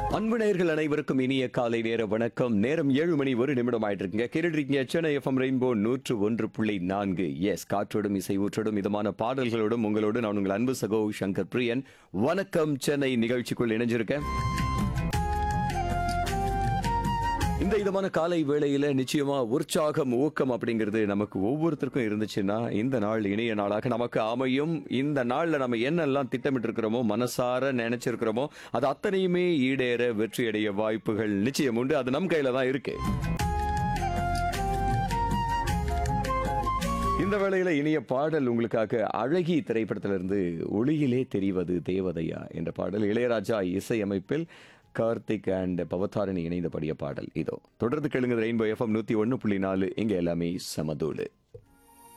அன்பு நேயர்கள் அனைவருக்கும் இனிய காலை நேர வணக்கம் நேரம் ஏழு மணி ஒரு நிமிடம் ஆயிட்டு இருக்குங்க கேட்டுருக்கீங்க சென்னை எஃப்எம் ரெயின்போ நூற்று ஒன்று புள்ளி நான்கு எஸ் காற்றோடும் இசை ஊற்றோடும் இதமான பாடல்களோடும் உங்களோடு நான் உங்கள் அன்பு சகோ சங்கர் பிரியன் வணக்கம் சென்னை நிகழ்ச்சிக்குள் இணைஞ்சிருக்கேன் இந்த விதமான காலை வேளையில நிச்சயமா உற்சாகம் ஊக்கம் அப்படிங்கிறது நமக்கு ஒவ்வொருத்தருக்கும் இருந்துச்சுன்னா இந்த நாள் இணைய நாளாக நமக்கு அமையும் இந்த நாள்ல நம்ம என்னெல்லாம் திட்டமிட்டு இருக்கிறோமோ மனசார நினைச்சிருக்கிறோமோ அது அத்தனையுமே ஈடேற வெற்றியடைய வாய்ப்புகள் நிச்சயம் உண்டு அது நம் கையில தான் இருக்கு இந்த வேளையில இனிய பாடல் உங்களுக்காக அழகி திரைப்படத்திலிருந்து ஒளியிலே தெரிவது தேவதையா என்ற பாடல் இளையராஜா இசையமைப்பில் கார்த்திக் அண்ட் பவதாரணி இணைந்த பாடிய பாடல் இதோ தொடர்ந்து கேளுங்க ரெயின்போ எஃப்எம் நூத்தி ஒன்னு புள்ளி நாலு இங்க எல்லாமே சமதூளு